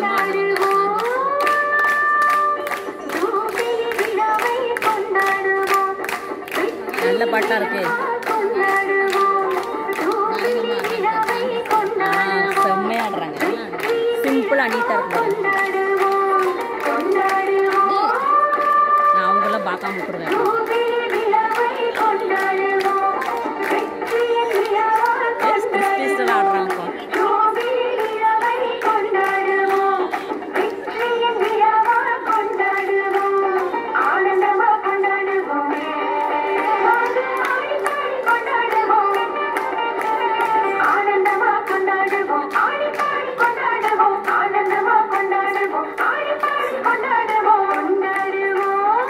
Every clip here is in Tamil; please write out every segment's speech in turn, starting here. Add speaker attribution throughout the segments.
Speaker 1: நல்ல பாட்டா இருக்கு ஆ, செம்மையா ஆடுறாங்க சிம்பிளா நீட்டா இருக்கு நான் அவங்கெல்லாம் பார்க்காம விட்டுருவேன் எஸ் கிறிஸ்டிஸ்டல் ஆடுறாங்க
Speaker 2: ஆனந்தமா கொண்டாடுவோம் ஆடி பாடி கொண்டாடுவோம் ஆனந்தமா கொண்டாடுவோம் ஆடி பாடி கொண்டாடுவோம் கொண்டாடுவோம்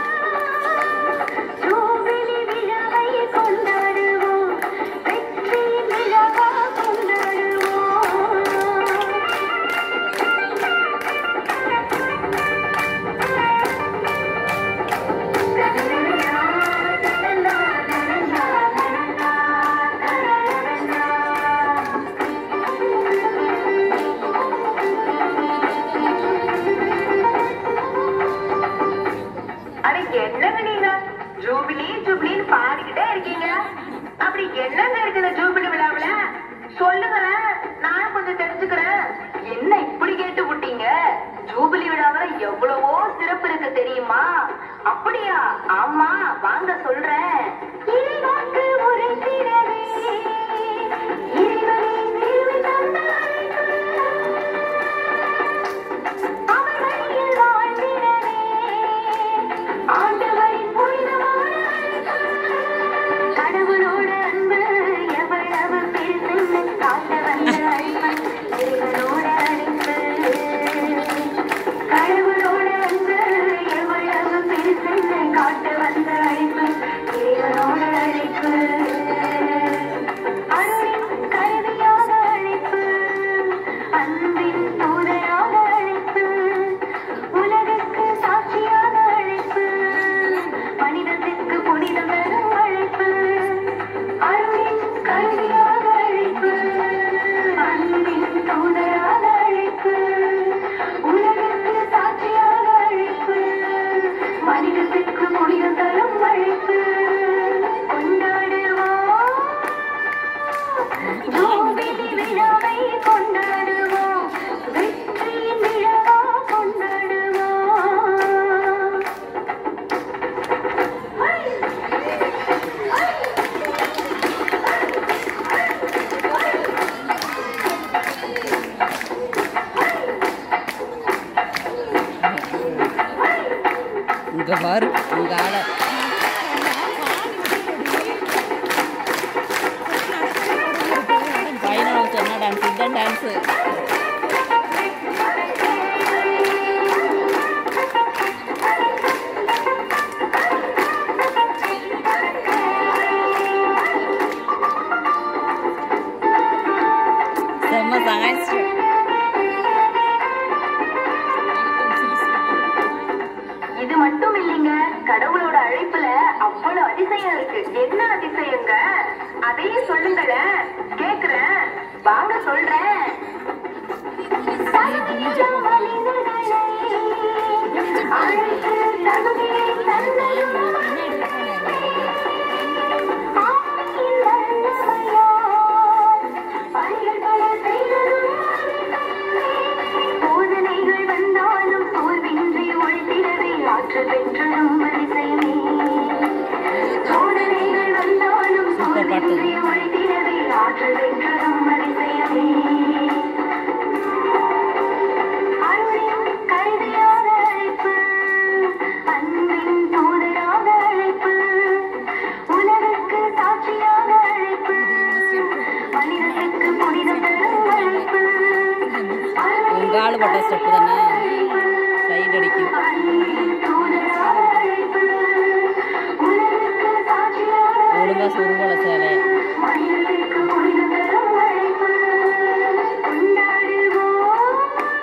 Speaker 2: ஜூபிலி விழாவை கொண்டாடுவோம் வெற்றியின் விழாவா கொண்டாடுவோம் அட என்னங்க நீங்க ஜூபிலி ஜூபிலின்னு பாடிக்கிட்டே இருக்கீங்க அப்படி என்னங்க இருக்குது ஜூபிலி விழாவுல சொல்லுங்களேன் நான் கொஞ்சம் தெரிஞ்சுக்கிறேன் என்ன இப்படி கேட்டு விட்டீங்க ஜூபிலி விழாவுல எவ்வளவோ சிறப்பு இருக்கு தெரியுமா அப்படியா ஆமா வாங்க சொல்றேன் இறைவாக்கு உரைக்கிறதே, இறைவனின் இருள் தந்தாய்க்கு. அவர் வழியில் வாழ்ந்திடவே, ஆண்டவரின் புனிதமான அன்பு. கடவுளோட அன்பு எவ்வளவு பெருசுன்னு காட்ட வந்த அன்பு இறைவனோட அன்பு கடவுளோட அன்பு எவ்வளவு பெருசுன்னு காட்ட வந்த அழைப்பு இறைவனோட அழைப்பு அருளின் கருவியாக அழைப்பு அன்பின் தூதராக அழைப்பு உலகுக்கு சாட்சியாக அழைப்பு மனிதத்திற்கு புனிதம் தரும் அழைப்பு அருளின் கருவியாக அழைப்பு அன்பின் தூதராக அழைப்பு உலகிற்கு சாட்சியாக அழைப்பு மனிதத்திற்கு புனிதம் தரும் அழைப்பு கொண்டாடுவோம் ஜூபிலி விழாவை கொண்டாடுவோம் வெற்றியின் விழாவா கொண்டாடுவோம்
Speaker 1: இங்க பாரு உங்க ஆள பையனை வச்சு என்ன டான்ஸ் இதுதான் டான்ஸு செம்ம சாங்ஸ்
Speaker 2: இது மட்டும் இல்லைங்க கடவுளோட அழைப்புல அவ்வளவு அதிசயம் இருக்கு என்ன அதிசயங்க அதையும் சொல்லுங்களேன் கேக்குறேன் வாங்க சொல்றேன் அழைத்து தகுதியை தந்ததும் ஆவியின் வல்லமையால் பணிகள் பல செய்ததும் சோதனைகள் வந்தாலும் சோர்வின்றி ஒழித்திடவே ஆற்றல் பெற்றதும் அதிசயமே சோதனைகள் வந்தாலும் சோர்வின்றி ஒழித்திடவே ஆற்றல் பெற்றதும் அதிசயமே அருளின் கருவியாக அழைப்பு அன்பின் தூதராக அழைப்பு உலகுக்கு சாட்சியாக அழைப்பு மனிதனுக்கு புனிதம் தரும் அழைப்பு
Speaker 1: உங்க ஆளு போட்ட ஸ்டெப் தானே சைடு அடிக்கும்
Speaker 2: அன்பின் தூதராக அழைப்பு உலகுக்கு சாட்சியாக
Speaker 1: ஒழுங்கா சுருவல சேலை
Speaker 2: மனிதனுக்கு புனிதம் தரும் அழைப்பு கொண்டாடுவோம்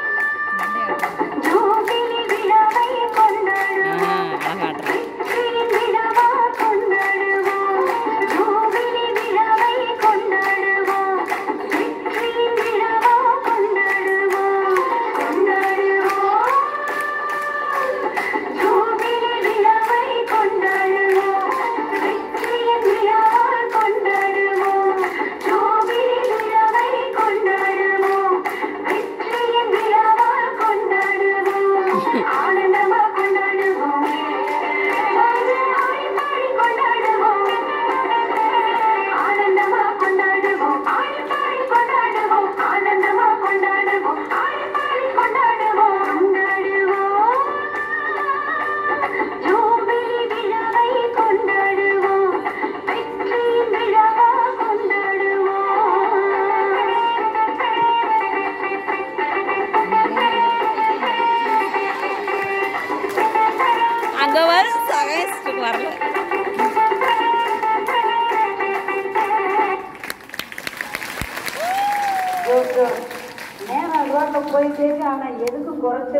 Speaker 2: ஜூபிலி விழாவை கொண்டாடுவோம்
Speaker 1: ஆ அழகாட்டுறேன்
Speaker 2: வெற்றியின் விழாவா கொண்டாடுவோம் ஜூபிலி விழாவை கொண்டாடுவோம் வெற்றியின் விழாவா கொண்டாடுவோம் கொண்டாடுவோம்
Speaker 3: நேரம் ரோட்டில் போயிட்டே இருக்கு ஆனால் எதுக்கும் குறைச்ச